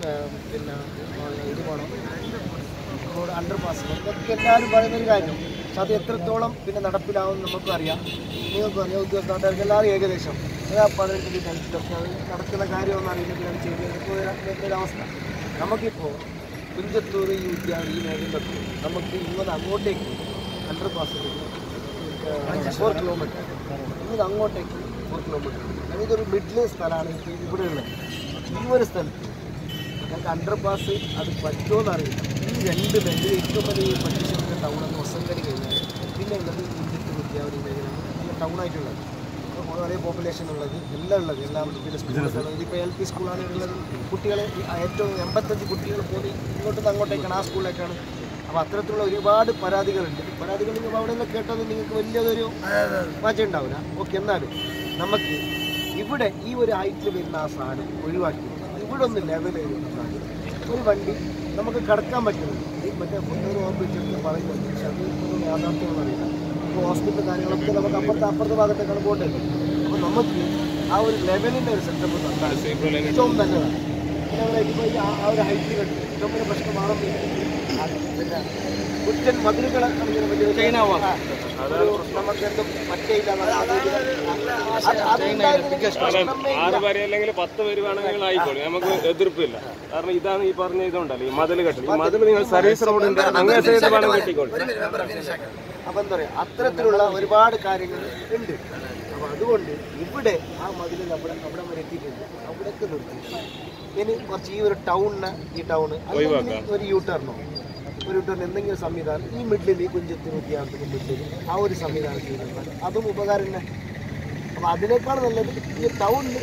പിന്നെ ഇത് വേണം റോഡ് അണ്ടർ പാസ് ഇതൊക്കെ എല്ലാവരും പറയുന്ന ഒരു കാര്യം പക്ഷെ അത് എത്രത്തോളം പിന്നെ നടപ്പിലാവും നമുക്കും അറിയാം നിങ്ങൾക്കും അറിയാം ഉദ്യോഗസ്ഥർക്ക് എല്ലാവരും ഏകദേശം ഏതാ പതിനെട്ടിൽ ടെൻത്തിലൊക്കെ അത് നടക്കുന്ന കാര്യമൊന്നും അറിയില്ലെങ്കിലാണ് ചെയ്തത് ഒരു അവസ്ഥ നമുക്കിപ്പോൾ കുഞ്ചത്തൂർ ഈ ഉദ്യാനം ഈ മേഖലയിലൊക്കെ നമുക്ക് ഇങ്ങനെ അങ്ങോട്ടേക്ക് അണ്ടർ പാസ് ഫോർ കിലോമീറ്റർ ഇങ്ങനെ അങ്ങോട്ടേക്ക് ഫോർ കിലോമീറ്റർ ഇതൊരു മിഡിൽ സ്ഥലമാണ് ഇപ്പോൾ ഇവിടെ ഉള്ളത് ഈ ഒരു സ്ഥലത്ത് ഞങ്ങൾക്ക് അണ്ടർ പാസ് അത് പറ്റുമോ അറിയില്ല ഈ രണ്ട് ബെഞ്ച് ഏറ്റവും വലിയ പട്ടിശ്ശേരി ടൗൺ എന്ന് ഒസങ്കടി കഴിഞ്ഞാൽ പിന്നെ ഉള്ളത് ഇന്ത്യത്ത് വിദ്യാവതി മേഖല നല്ല ടൗൺ ആയിട്ടുള്ളത് അപ്പോൾ വളരെ പോപ്പുലേഷൻ ഉള്ളത് എല്ലാം ഉള്ളത് എല്ലാം പിന്നെ സ്കൂളുകൾ ഇതിപ്പോൾ എൽ പി സ്കൂളാണ് ഉള്ളത് കുട്ടികൾ ഏറ്റവും എൺപത്തഞ്ച് കുട്ടികൾ പോയി ഇങ്ങോട്ട് നിന്ന് അങ്ങോട്ടേക്കാണ് ആ സ്കൂളിലേക്കാണ് അപ്പോൾ അത്തരത്തിലുള്ള ഒരുപാട് പരാതികളുണ്ട് പരാതികൾ നിങ്ങൾ അവിടെ നിന്ന് കേട്ടത് നിങ്ങൾക്ക് വലിയതൊരു മാറ്റം ഉണ്ടാവില്ല ഓക്കെ എന്നാലും നമുക്ക് ഇവിടെ ഈ ഒരു ഹൈറ്റിൽ വരുന്ന ആ സാധനം ഒഴിവാക്കി ഇവിടെ ഒന്ന് ലെവൽ ഒരു വണ്ടി നമുക്ക് കടക്കാൻ പറ്റുന്നുണ്ട് ഈ മറ്റേ ഫുഡ് ഓർമ്മിച്ചിട്ട് പറയുന്നുണ്ട് പക്ഷെ അത് ഇപ്പോഴും യാഥാർത്ഥ്യമൊന്നും അറിയില്ല ഇപ്പോൾ ഹോസ്പിറ്റൽ കാര്യങ്ങളൊക്കെ നമുക്ക് അപ്പുറത്തെ അപ്പുറത്തെ ഭാഗത്തേക്കാണ് പോകേണ്ടത് അപ്പോൾ നമുക്ക് ആ ഒരു ലെവലിൻ്റെ ഒരു സെറ്റപ്പ് തന്നാൽ ഏറ്റവും നല്ലതാണ് പിന്നെ അവിടെ ഇപ്പോൾ ഈ ആ- ആ ഒരു ഹൈറ്റ് കണ്ടു ഏറ്റവും വലിയ പ്രശ്നമാണെന്ന് ആ, പിന്നെ കുറ്റൻ മതിലുകൾ ഇങ്ങനെ വലിയ ആ, ഒരു നമുക്ക് എന്തും പറ്റയില്ല ആറ് പേരെ അല്ലെങ്കിൽ പത്ത് പേര് വേണമെങ്കിൽ ആയിക്കോളും നമുക്ക് എതിർപ്പില്ല കാരണം ഇതാണ് ഈ പറഞ്ഞ ഇതുണ്ടല്ലോ ഈ മതിൽ കെട്ടൽ ഈ മതിൽ നിങ്ങൾ സർവീസ് റോഡിന്റെ അങ്ങേ സൈഡ് വേണം കെട്ടിക്കോളും അപ്പൊ എന്താ പറയാ അത്തരത്തിലുള്ള ഒരുപാട് കാര്യങ്ങൾ ഉണ്ട് അപ്പൊ അതുകൊണ്ട് ഇവിടെ ആ മതിൽ നമ്മുടെ അവിടെ വരെ എത്തിയിട്ടുണ്ട് അവിടേക്ക് നിർത്തി ഇനി കുറച്ച് ഈ ഒരു ടൗണിന് ഈ ടൗണ് അല്ലെങ്കിൽ ഒരു യൂ ടേണോ ഒരു യൂ ടേൺ എന്തെങ്കിലും സംവിധാനം ഈ മിഡിലിൽ ഈ കുഞ്ചത്തിന് വിദ്യാർത്ഥിക്ക് മിഡിലിൽ ആ ഒരു സംവിധാനം ചെയ്തിട്ടുണ്ടാൽ അതും ഉപകാരം തന്നെ അപ്പൊ അതിനേക്കാൾ നല്ലത് ഈ ടൗണിൽ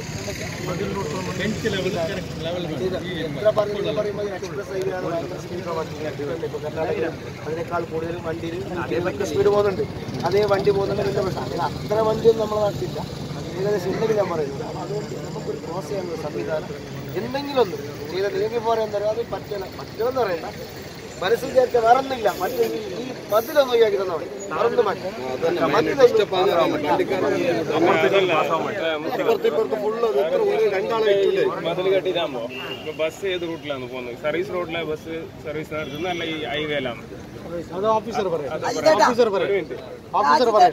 എത്ര പറഞ്ഞു പറയുമ്പോൾ എക്സ്പ്രസ് ഹൈവേയാണ് ഭയങ്കര സ്പീഡ് വണ്ടി ഇപ്പോൾ കർണാടകയിൽ അതിനേക്കാൾ കൂടുതൽ വണ്ടിയിൽ ഭയങ്കര സ്പീഡ് പോകുന്നുണ്ട് അതേ വണ്ടി പോകുന്നുണ്ട് വലിയ പ്രശ്നം അങ്ങനെ അത്ര വണ്ടിയൊന്നും നമ്മൾ നടത്തില്ല ഏകദേശം ഉണ്ടെങ്കിൽ ഞാൻ പറയുന്നത് അപ്പോൾ അതുകൊണ്ട് നമുക്കൊരു ക്രോസ് ചെയ്യാനുള്ള സംവിധാനം എന്തെങ്കിലും ഒന്ന് ചെയ്താൽ നിങ്ങൾക്ക് പറയാൻ എന്താ പറയുക അത് പറ്റില്ല പറ്റുമെന്ന് പറയണ്ട മനസ്സിൽ വിചാരിച്ച വേറെ ഒന്നുമില്ല മറ്റേ ഈ ഈ മതിലൊന്നും ഒഴിവാക്കി തന്നാൽ മതി വേറൊന്നും മതി മതിലൊന്നും മതിൽ കെട്ടിട്ടാകുമ്പോ ഇപ്പൊ ബസ് ഏത് റൂട്ടിലാണ് പോകുന്നത് സർവീസ് റോഡിലെ ബസ് സർവീസ് നടത്തുന്നത് അല്ല ഈ ഹൈവേയിലാണ് അത് ഓഫീസർ പറയാം ഓഫീസർ പറയും ഓഫീസർ പറയാം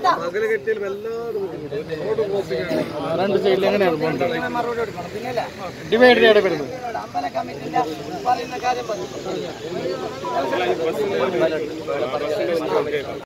രണ്ട് സൈഡിൽ എങ്ങനെയാണ് പോകുന്നത് ഡിവൈഡ് ചെയ്യടെ വരുന്നത് ബസ്സിന്റെ ബസ്സിന്റെ